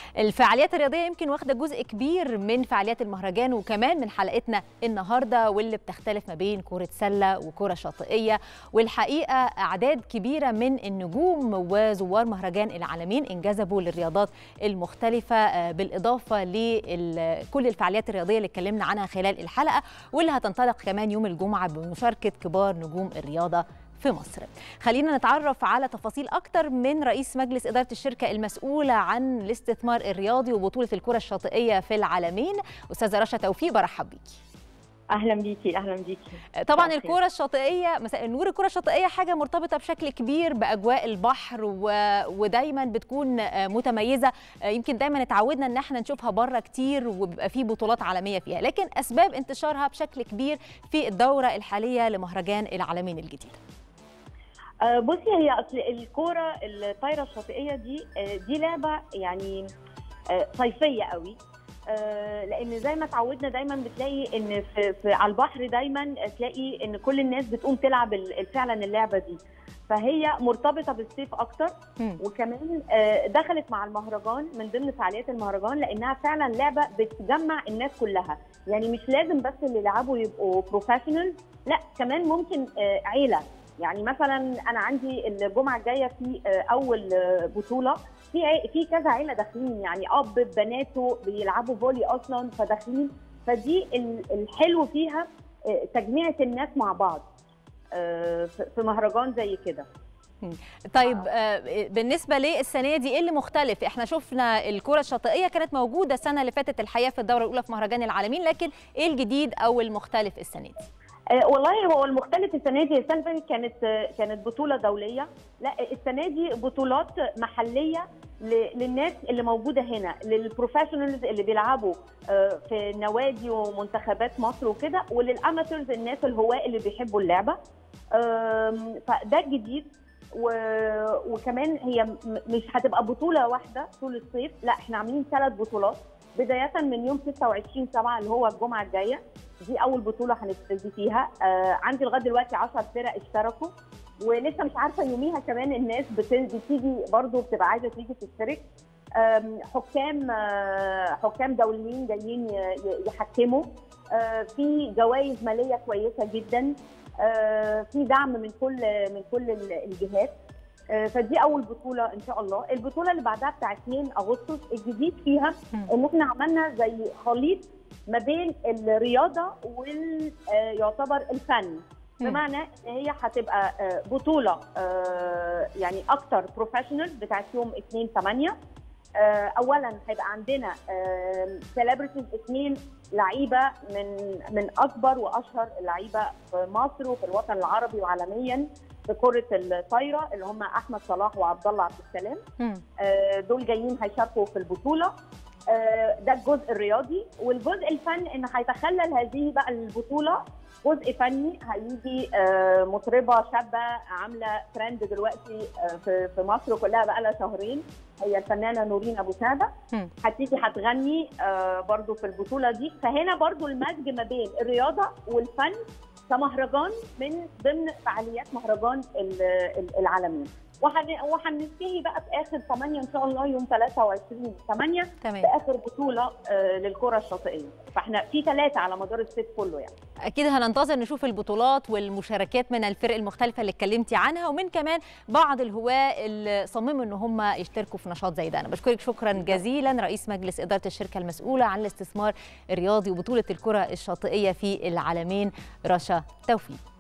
الفعاليات الرياضيه يمكن واخده جزء كبير من فعاليات المهرجان وكمان من حلقتنا النهارده واللي بتختلف ما بين كره سله وكره شاطئيه والحقيقه اعداد كبيره من النجوم وزوار مهرجان العالمين انجذبوا للرياضات المختلفه بالاضافه لكل الفعاليات الرياضيه اللي اتكلمنا عنها خلال الحلقه واللي هتنطلق كمان يوم الجمعه بمشاركه كبار نجوم الرياضه في مصر خلينا نتعرف على تفاصيل أكتر من رئيس مجلس إدارة الشركة المسؤولة عن الاستثمار الرياضي وبطولة الكرة الشاطئية في العالمين أستاذة رشا توفيق برحب بيكي اهلا بيكي اهلا بيكي طبعا الكره الشاطئيه مساء النور الكره الشاطئيه حاجه مرتبطه بشكل كبير باجواء البحر و... ودايما بتكون متميزه يمكن دايما اتعودنا ان احنا نشوفها بره كتير وبيبقى في بطولات عالميه فيها لكن اسباب انتشارها بشكل كبير في الدوره الحاليه لمهرجان العالمين الجديد بصي هي اصل الكوره الطايره الشاطئيه دي دي لعبه يعني صيفيه قوي لان زي ما اتعودنا دايما بتلاقي ان في, في على البحر دايما تلاقي ان كل الناس بتقوم تلعب فعلا اللعبه دي فهي مرتبطه بالصيف اكتر م. وكمان دخلت مع المهرجان من ضمن فعاليات المهرجان لانها فعلا لعبه بتجمع الناس كلها يعني مش لازم بس اللي يلعبوا يبقوا بروفيشنال لا كمان ممكن عيله يعني مثلا انا عندي الجمعه الجايه في اول بطوله في في كذا عيله داخلين يعني اب بناته بيلعبوا فولي اصلا فداخلين فدي الحلو فيها تجميعة الناس مع بعض في مهرجان زي كده طيب آه. بالنسبه للسنه دي ايه اللي مختلف احنا شفنا الكره الشاطئيه كانت موجوده السنه اللي فاتت الحقيقه في الدوره الاولى في مهرجان العالمين لكن ايه الجديد او المختلف السنه دي آه والله هو المختلف السنه دي السنه اللي كانت آه كانت بطوله دوليه لا السنه دي بطولات محليه للناس اللي موجوده هنا للبروفيشنالز اللي بيلعبوا آه في نوادي ومنتخبات مصر وكده وللاماتورز الناس الهواة اللي بيحبوا اللعبه فده جديد و... وكمان هي مش هتبقى بطوله واحده طول الصيف لا احنا عاملين ثلاث بطولات بدايه من يوم 26 7 اللي هو الجمعه الجايه دي اول بطوله هنبتدي فيها آه عندي لغايه دلوقتي 10 فرق اشتركوا ولسه مش عارفه يوميها كمان الناس بتيجي برضو بتبقى عايزه تيجي تشترك حكام حكام دوليين جايين يحكموا في جوائز ماليه كويسه جدا في دعم من كل من كل الجهات فدي اول بطوله ان شاء الله البطوله اللي بعدها بتاع 2 اغسطس الجديد فيها ان احنا عملنا زي خليط ما بين الرياضه وال يعتبر الفن بمعنى ان هي هتبقى بطوله يعني اكتر بروفيشنال بتاعت يوم 2 8 اولا هيبقى عندنا سيلبرتيز اثنين لعيبه من من اكبر واشهر اللعيبه في مصر وفي الوطن العربي وعالميا في كره الطايره اللي هم احمد صلاح وعبد الله عبد السلام دول جايين هيشاركوا في البطوله ده الجزء الرياضي والجزء الفن ان هيتخلل هذه بقى البطوله جزء فني هيجي مطربه شابه عامله ترند دلوقتي في مصر كلها بقى لها شهرين هي الفنانه نورين ابو ساده هتيجي هتغني برضو في البطوله دي فهنا برضو المزج ما بين الرياضه والفن كمهرجان من ضمن فعاليات مهرجان العالمين وهننتهي بقى في اخر 8 ان شاء الله يوم 23 8 تمام. في اخر بطوله للكره الشاطئيه فاحنا في ثلاثه على مدار الصيف كله يعني اكيد هننتظر نشوف البطولات والمشاركات من الفرق المختلفه اللي اتكلمتي عنها ومن كمان بعض الهواه اللي صمموا ان هم يشتركوا في نشاط زي ده انا بشكرك شكرا جزيلا رئيس مجلس اداره الشركه المسؤوله عن الاستثمار الرياضي وبطوله الكره الشاطئيه في العالمين رشا توفيق